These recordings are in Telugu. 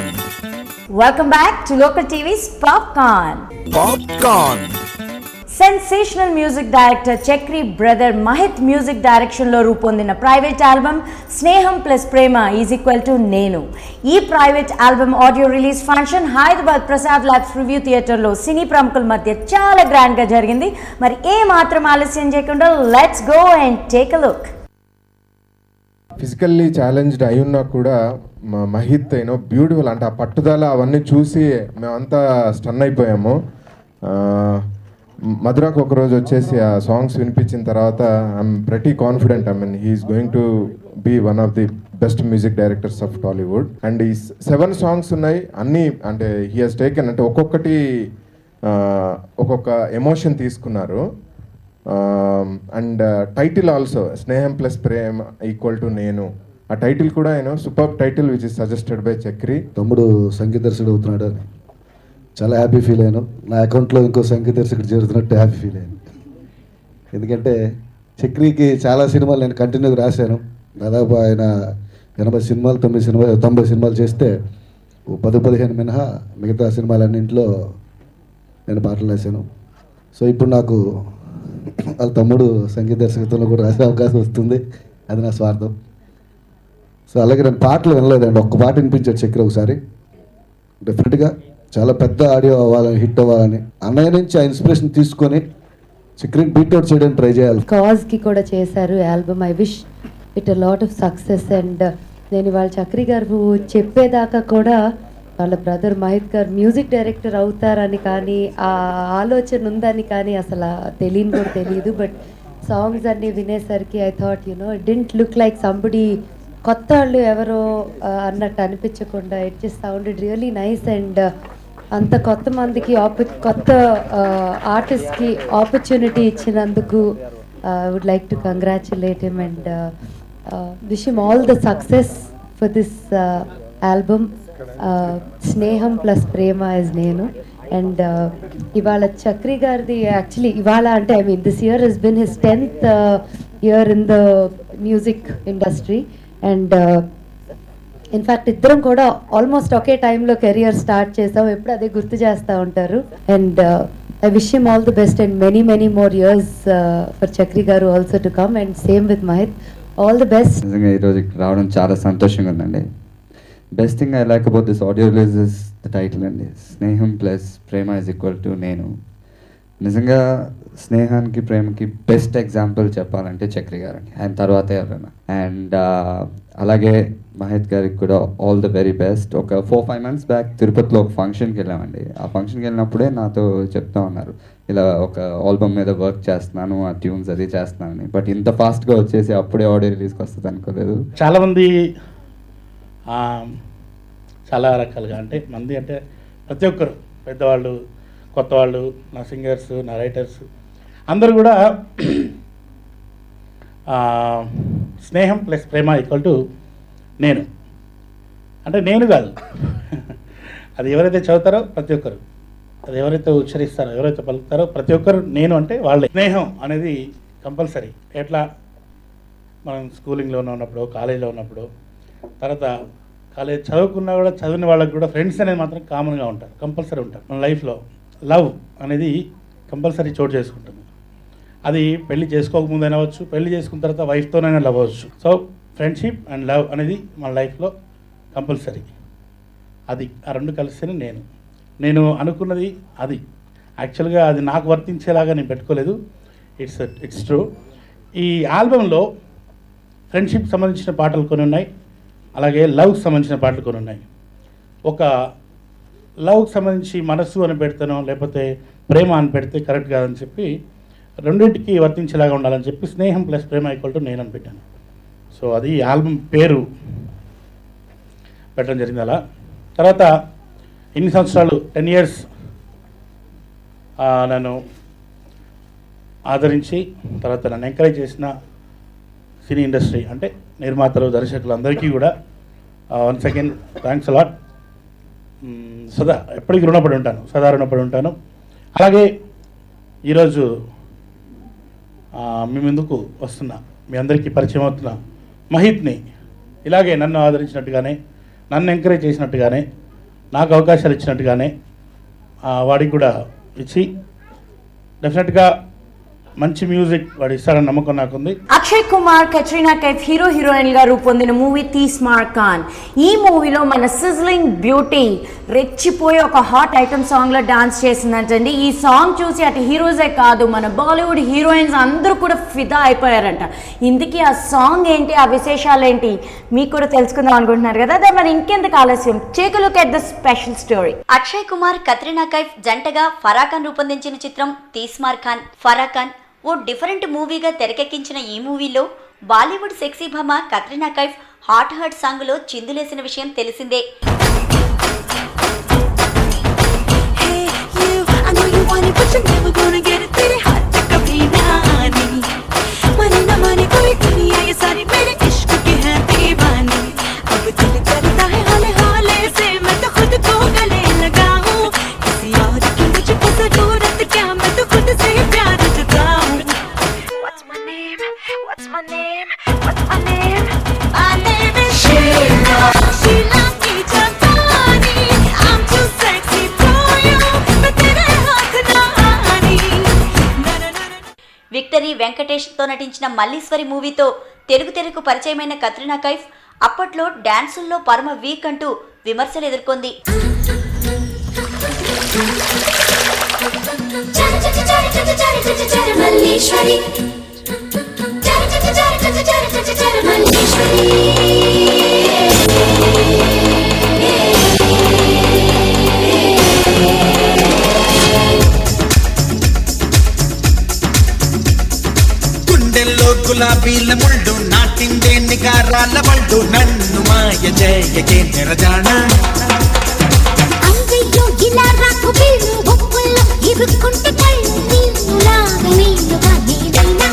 Popcorn. Welcome back to Local TV's Popcorn. Popcorn. Sensational music director Chakri brother Mahit music డైరెక్షన్లో రూపొందిన ప్రైవేట్ ఆల్బమ్ స్నేహం ప్లస్ ప్రేమ ఈజ్ ఈక్వల్ టు నేను ఈ private album audio release function Hyderabad Prasad labs review థియేటర్లో సినీ ప్రముఖుల మధ్య చాలా గ్రాండ్గా జరిగింది మరి ఏ మాత్రం ఆలస్యం చేయకుండా let's go and take a look physically challenged అయి ఉన్నా కూడా మా మహిత్ యూనో బ్యూటిఫుల్ అంటే ఆ పట్టుదల అవన్నీ చూసి మేమంతా స్టన్ అయిపోయాము ఆ, మధురాకు ఒక రోజు వచ్చేసి ఆ సాంగ్స్ వినిపించిన తర్వాత I'm pretty confident I mean he's going to be one of the best music directors of Tollywood and ఈ సెవెన్ సాంగ్స్ ఉన్నాయి అన్నీ అంటే హీ హాజ్ టేకెన్ అంటే ఒక్కొక్కటి ఆ, ఒక్కొక్క ఎమోషన్ తీసుకున్నారు and title also Sneham plus Prem equal to Nenu ఆ టైటిల్ కూడా you know super title which is suggested by Chakri తమ్ముడు సంగీత దర్శకుడు అవుతున్నాడు అని చాలా హ్యాపీ ఫీల్ అయ్యాను నా అకౌంట్లో ఇంకో సంగీత దర్శకుడు చేరుతున్నట్టు హ్యాపీ ఫీల్ అయ్యాను ఎందుకంటే చక్రికి చాలా సినిమాలు నేను కంటిన్యూగా రాశాను దాదాపు ఆయన ఎనభై సినిమాలు తొమ్మిది సినిమా తొంభై సినిమాలు చేస్తే ఓ పది పదిహేను మినహా మిగతా సినిమాలన్నింటిలో నేను పాటలు రాశాను సో ఇప్పుడు నాకు వాళ్ళ తమ్ముడు సంగీత దర్శకత్వంలో కూడా రాసే అవకాశం వస్తుంది అది నా స్వార్థం సో అలాగే నేను పాటలు వినలేదండి ఒక్క పాట వినిపించాడు చక్ర ఒకసారి డెఫినెట్గా చాలా పెద్ద ఆడియో అవ్వాలని హిట్ అవ్వాలని అన్నయ్య నుంచి ఆ ఇన్స్పిరేషన్ తీసుకొని చక్రిని బీట్అవుట్ చేయడానికి ట్రై చేయాలి కాజ్ కి కూడా చేశారు album I wish it a lot of success and నేను ఇవాళ చక్రి గారు చెప్పేదాకా కూడా వాళ్ళ బ్రదర్ మహిత్ గారు మ్యూజిక్ డైరెక్టర్ అవుతారని కానీ ఆ ఆలోచన ఉందని కానీ అసలు తెలియని కూడా తెలియదు బట్ సాంగ్స్ అన్ని వినేసరికి I thought you know it didn't look like somebody కొత్త వాళ్ళు ఎవరో ఆ, అన్నట్టు అనిపించకుండా it just sounded really nice and అంత కొత్త మందికి ఆప కొత్త ఆర్టిస్ట్కి ఆపర్చునిటీ ఇచ్చినందుకు would like to congratulate him and wish him all the success for this album స్నేహం plus Prema is Nenu and ఇవాళ చక్రి గారిది యాక్చువల్లీ ఇవాళ అంటే I mean this year is been his tenth year in the music industry and in fact ఇద్దరం కూడా ఆల్మోస్ట్ ఒకే టైంలో కెరియర్ స్టార్ట్ చేసాం ఎప్పుడు అదే గుర్తు చేస్తూ ఉంటారు and I wish him all the best and many many more years for Chakri గారు also to come and same with Mahit all the best నిజంగా ఈరోజు ఇక్కడ రావడం చాలా సంతోషంగా ఉందండి best thing I like about this audio release is the title అండి Sneham plus Prema is equal to Nenu నిజంగా స్నేహానికి ప్రేమకి బెస్ట్ ఎగ్జాంపుల్ చెప్పాలంటే చక్రి గారండి ఆయన తర్వాత ఎవరైనా అండ్ అలాగే మహేత్ గారికి కూడా ఆల్ ద వెరీ బెస్ట్ ఒక ఫోర్ ఫైవ్ మంత్స్ బ్యాక్ తిరుపతిలో ఒక ఫంక్షన్కి వెళ్ళామండి ఆ ఫంక్షన్కి వెళ్ళినప్పుడే నాతో చెప్తా ఉన్నారు ఇలా ఒక ఆల్బమ్ మీద వర్క్ చేస్తున్నాను ఆ ట్యూన్స్ అది చేస్తున్నానని బట్ ఇంత ఫాస్ట్గా వచ్చేసి అప్పుడే ఆడియో రిలీజ్కి వస్తుంది అనుకోలేదు చాలామంది ఆ, చాలా రకాలుగా అంటే మంది అంటే ప్రతి ఒక్కరు పెద్దవాళ్ళు కొత్త వాళ్ళు నా సింగర్స్ నా రైటర్స్ అందరూ కూడా ఆ, స్నేహం ప్లస్ ప్రేమ ఈక్వల్ టు నేను అంటే నేను కాదు అది ఎవరైతే చదువుతారో ప్రతి ఒక్కరు అది ఎవరైతే ఉచ్చరిస్తారో ఎవరైతే పలుకుతారో ప్రతి ఒక్కరు నేను అంటే వాళ్ళే స్నేహం అనేది కంపల్సరీ ఎట్లా మనం స్కూలింగ్లో ఉన్నప్పుడు కాలేజీలో ఉన్నప్పుడు తర్వాత కాలేజ్ చదువుకున్నా కూడా చదివిన వాళ్ళకి కూడా ఫ్రెండ్స్ అనేది మాత్రం కామన్గా ఉంటారు కంపల్సరీ ఉంటారు మన లైఫ్లో లవ్ అనేది కంపల్సరీ చోటు చేసుకుంటుంది అది పెళ్లి చేసుకోకముందు అవచ్చు పెళ్లి చేసుకున్న తర్వాత వైఫ్తోనైనా లవ్ అవ్వచ్చు సో ఫ్రెండ్షిప్ అండ్ లవ్ అనేది మన లైఫ్లో కంపల్సరీ అది ఆ రెండు కలిస్తేనే నేను నేను అనుకున్నది అది యాక్చువల్గా అది నాకు వర్తించేలాగా నేను పెట్టుకోలేదు ఇట్స్ ఇట్స్ ట్రూ ఈ ఆల్బంలో ఫ్రెండ్షిప్ సంబంధించిన పాటలు కొన్ని ఉన్నాయి అలాగే లవ్కి సంబంధించిన పాటలు కొన్ని ఉన్నాయి ఒక లవ్కి సంబంధించి మనస్సు అని పెడతాను లేకపోతే ప్రేమ అని పెడితే కరెక్ట్ కాదని చెప్పి రెండింటికి వర్తించేలాగా ఉండాలని చెప్పి స్నేహం ప్లస్ ప్రేమ ఈక్వల్ టు నేను అని పెట్టాను సో అది ఆల్బమ్ పేరు పెట్టడం జరిగింది అలా తర్వాత ఇన్ని సంవత్సరాలు టెన్ ఇయర్స్ నన్ను ఆదరించి తర్వాత నన్ను ఎంకరేజ్ చేసిన సినీ ఇండస్ట్రీ అంటే నిర్మాతలు దర్శకులు అందరికీ కూడా వన్ సెకండ్ థ్యాంక్స్ అలాట్ సదా ఎప్పటికీ రుణపడి ఉంటాను సదా రుణపడి ఉంటాను అలాగే ఈరోజు ఆ, మీ ముందుకు వస్తున్న మీ అందరికీ పరిచయం అవుతున్న మహిత్ని ఇలాగే నన్ను ఆదరించినట్టుగానే నన్ను ఎంకరేజ్ చేసినట్టుగానే నాకు అవకాశాలు ఇచ్చినట్టుగానే ఆ, వాడికి కూడా ఇచ్చి డెఫినెట్గా మంచి మ్యూజిక్ వాడు ఇస్తాడని నమ్మకం నాకుంది అక్షయ్ కుమార్ కట్రీనా కైఫ్ హీరో హీరోయిన్ గా రూపొందిన మూవీ తీస్మార్ ఖాన్ ఈ మూవీలో మన సిజ్లింగ్ బ్యూటీ రెచ్చిపోయి ఒక హాట్ ఐటమ్ సాంగ్ లో డాన్స్ చేసిందంటండి ఈ సాంగ్ చూసి అటు హీరోసే కాదు మన బాలీవుడ్ హీరోయిన్స్ అందరూ కూడా ఫిదా అయిపోయారంట ఇందుకీ ఆ సాంగ్ ఏంటి ఆ విశేషాలు ఏంటి మీకు కూడా తెలుసుకుందాం అనుకుంటున్నారు కదా అదే మరి ఇంకెందుకు ఆలస్యం take look at the special story Akshay Kumar Katrina Kaif జంటగా ఫరాఖాన్ రూపొందించిన చిత్రం తీస్మార్ ఖాన్ ఫరాఖాన్ ఓ డిఫరెంట్ మూవీగా తెరకెక్కించిన ఈ మూవీలో బాలీవుడ్ సెక్సీ భామ కత్రినా కైఫ్ హాట్ హాట్ సాంగులో చిందులేసిన విషయం తెలిసిందే Hey, you, I know you want it, but you're never gonna get it. तेरे हाथ तक कभी ना आनी माने ना माने कोई दुनिया ये सारी मेरे इश्क की है दीवानी अब दिल करता है हाले हाले से मैं तो खुद को गले लगाऊं किसी और की मुझको जरूरत क्या मैं तो खुद से ही प्यार जताऊं What's my name? What's my name? What's my name? My name is Sheila. Sheila Mijatani. I'm too sexy for you. मैं तेरे हाथ ना आनी. Na na na na. Victory వెంకటేష్తో నటించిన మల్లీశ్వరి మూవీతో తెలుగు తెరకు పరిచయమైన కత్రినా కైఫ్ అప్పట్లో డాన్సుల్లో పరమ వీక్ అంటూ విమర్శలు ఎదుర్కొంది చర చర చర చర చర చర చర మల్లీశ్వరి చర చర చర చర చర చర చర మల్లీశ్వరి గుండెల్లో గులాబీల ముళ్ళు నాటిందే నిగారాల బళ్ళు నన్ను మాయ చేయకే నిరజాణ అంగయ్యో ఇలా రాకు వీళ్ళు ఒప్పుల్లో ఇరుక్కుంటే కళ్ళు నీళ్ళులాగా నీళ్ళుగా నీదైనా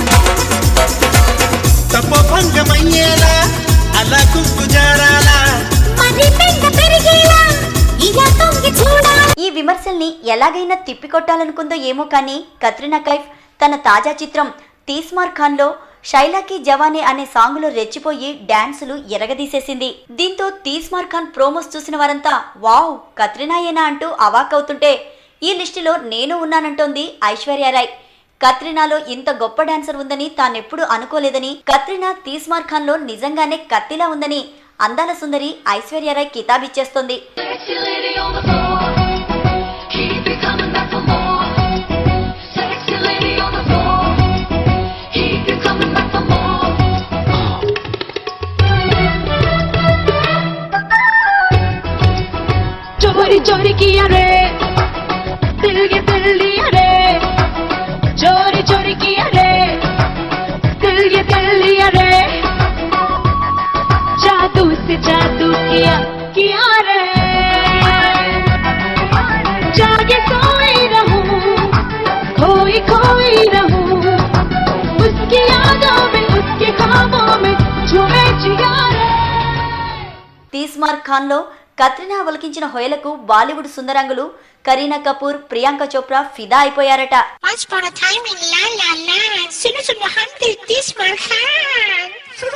తపోభంగమయ్యేలా అలా కుంకు జారాలా మరి పెంట పెరిగేలా ఇలా తొంగి చూడాలి ఈ విమర్శల్ని ఎలాగైనా తిప్పికొట్టాలనుకుందో ఏమో కానీ కత్రినా కైఫ్ తన తాజా చిత్రం తీస్మార్ ఖాన్లో శైలాకి జవానే అనే సాంగులో రెచ్చిపోయి డాన్సులు ఎరగదీసేసింది దీంతో తీస్మార్ ఖాన్ ప్రోమోస్ చూసిన వారంతా వావ్ కత్రినాయేనా అంటూ అవాక్కవుతుంటే ఈ లిస్టులో నేను ఉన్నానంటోంది ఐశ్వర్యారాయ్ కత్రినాలో ఇంత గొప్ప డాన్సర్ ఉందని తానెప్పుడు అనుకోలేదని కత్రినా తీస్మార్ ఖాన్లో నిజంగానే కత్తిలా ఉందని అందాల సుందరి Aishwarya Rai కితాబిచ్చేస్తోంది Sexy lady on the floor. Keep it coming back for more. Sexy lady on the floor. Keep it coming back for more. चोरी चोरी किया रे दिल ये दिल लिया रे चोरी चोरी किया रे दिल ये दिल लिया रे जादू से जादू किया किया रे जागे सोई रहूं खोई खोई रहूं उसकी यादों में उसके ख्वाबों में झूमे जिया रे తీస్మార్ ఖాన్లో కత్రినా అవలికించిన హొయలకు బాలీవుడ్ సుందరంగులు కరీనా కపూర్ ప్రియాంక చోప్రా ఫిదా అయిపోయారట Once upon a time in La La Land, suno suno hante this marhan.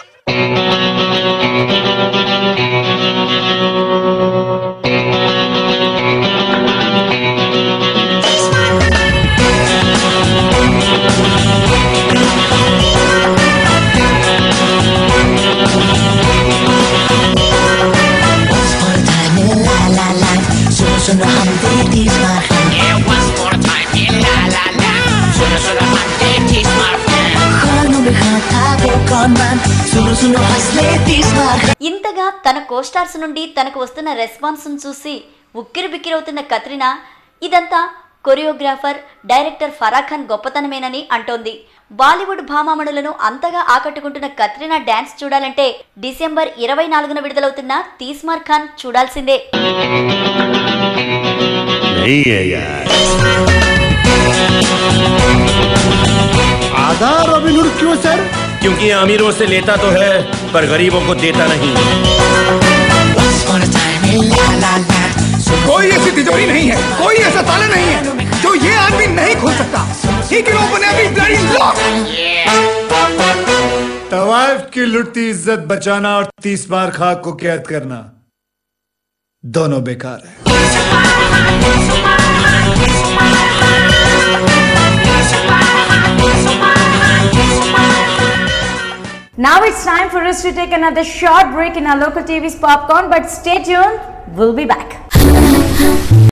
Once upon a time in la la la Suno suno hamdi tis marhan Yeah, once upon a time in la la la Suno suno hamdi tis marhan Khano mein khata wo kaun man Suno suno hasle tis marhan ఇంతగా తన కోస్టార్స్ నుండి తనకు వస్తున్న రెస్పాన్స్ చూసి ఉక్కిరి బిక్కిరవుతున్న కత్రినా ఇదంతా కొరియోగ్రాఫర్ డైరెక్టర్ ఫరాఖాన్ గొప్పతనమేనని అంటోంది బాలీవుడ్ భామామణులను అంతగా ఆకట్టుకుంటున్న కత్రినా డాన్స్ చూడాలంటే డిసెంబర్ ఇరవై నాలుగున విడుదలవుతున్న తీస్మార్ ఖాన్ చూడాల్సిందే नहीं है यार आधा रॉबिन हुड क्यों सर क्योंकि अमीरों से लेता तो है पर गरीबों को देता नहीं Once upon a time in la la la कोई ऐसी तिजोरी नहीं है कोई ऐसा ताला नहीं है जो ये आदमी नहीं खोल सकता He can open every bloody lock. तवाइफ की लुटती इज्जत बचाना और तीस बार खाक को कैद करना दोनों बेकार है Now it's time for us to take another short break in our local TV's popcorn, but stay tuned, we'll be back.